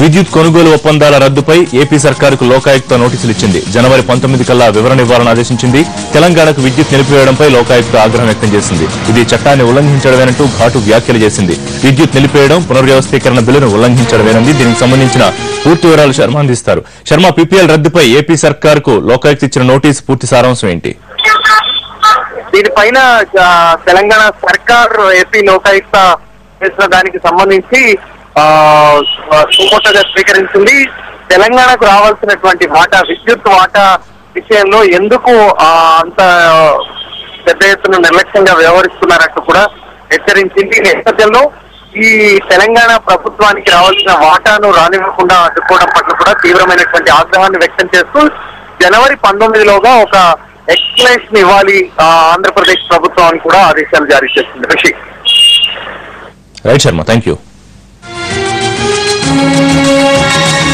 విద్యుత్ కొనుగోలు ఒప్పందాల రద్దుపై ఏపీ సర్కారుకు లోకాయుక్త నోటీసులు ఇచ్చింది జనవరి పంతొమ్మిది కల్లా వివరణ ఇవ్వాలని ఆదేశించింది తెలంగాణకు విద్యుత్ నిలిపివేయడంపై లోకాయుక్త ఆగ్రహం వ్యక్తం చేసింది ఇది చట్టాన్ని ఉల్లంఘించడమేనంటూ ఘాటు వ్యాఖ్యలు చేసింది విద్యుత్ నిలిపేయడం పునర్వ్యవస్థీకరణ బిల్లును ఉల్లంఘించడమేనంది దీనికి సంబంధించిన పూర్తి వివరాలు శర్మ అందిస్తారు శర్మ పీపీఎల్ రద్దుపై ఏపీ సర్కారుకు లోకాయుక్త ఇచ్చిన నోటీసు పూర్తి సారాంశం ఏంటి దీనిపైన ఆ, తెలంగాణ సర్కార్ ఏపీ లోకాయుక్త చేసిన దానికి సంబంధించి ఆ, సుమోటోగా స్వీకరించింది తెలంగాణకు రావాల్సినటువంటి వాటా విద్యుత్ వాటా విషయంలో ఎందుకు ఆ, అంత పెద్ద ఎత్తున నిర్లక్ష్యంగా వ్యవహరిస్తున్నారంటూ కూడా హెచ్చరించింది ఈ నేపథ్యంలో ఈ తెలంగాణ ప్రభుత్వానికి రావాల్సిన వాటాను రానివ్వకుండా అడ్డుకోవడం పట్ల కూడా తీవ్రమైనటువంటి ఆగ్రహాన్ని వ్యక్తం చేస్తూ జనవరి పంతొమ్మిదిలోగా ఒక ఎక్స్ప్లెనేషన్ ఇవ్వాలి ఆ, ఆంధ్రప్రదేశ్ ప్రభుత్వం అని కూడా ఆదేశాలు జారీ చేస్తుంది Rishi right Sharma thank you